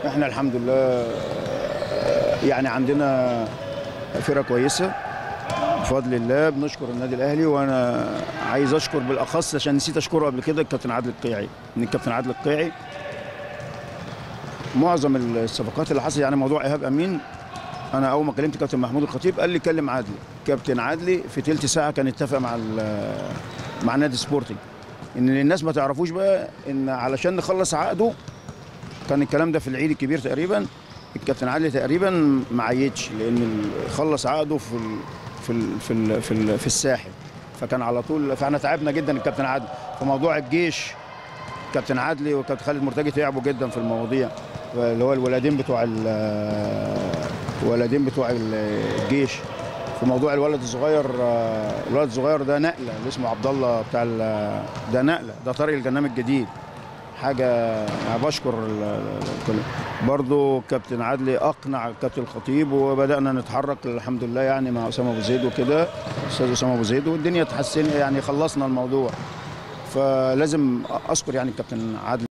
احنا الحمد لله يعني عندنا فرقه كويسه بفضل الله بنشكر النادي الاهلي وانا عايز اشكر بالاخص عشان نسيت اشكره قبل كده الكابتن عادل القيعي ان الكابتن عادل القيعي معظم الصفقات اللي حصلت يعني موضوع ايهاب امين انا اول ما كلمت كابتن محمود الخطيب قال لي كلم عادلي كابتن عادلي في تلت ساعه كان اتفق مع مع نادي سبورتنج ان الناس ما تعرفوش بقى ان علشان نخلص عقده كان الكلام ده في العيد الكبير تقريبا الكابتن عادل تقريبا ما عيتش لان خلص عقده في ال في ال في ال في, ال في الساحل فكان على طول فاحنا تعبنا جدا الكابتن عادل في موضوع الجيش كابتن عادلي وكابتن خالد مرتجي تعبوا جدا في المواضيع اللي هو الولدين بتوع الولدين بتوع الجيش في موضوع الولد الصغير الولد الصغير ده نقله اللي اسمه عبد الله بتاع ده نقله ده طريق الجنام الجديد حاجه انا بشكر الكل برضو كابتن عدلي اقنع الكابتن الخطيب وبدانا نتحرك الحمد لله يعني مع اسامه ابو زيد وكده استاذ اسامه ابو زيد والدنيا اتحسن يعني خلصنا الموضوع فلازم اذكر يعني الكابتن عدلي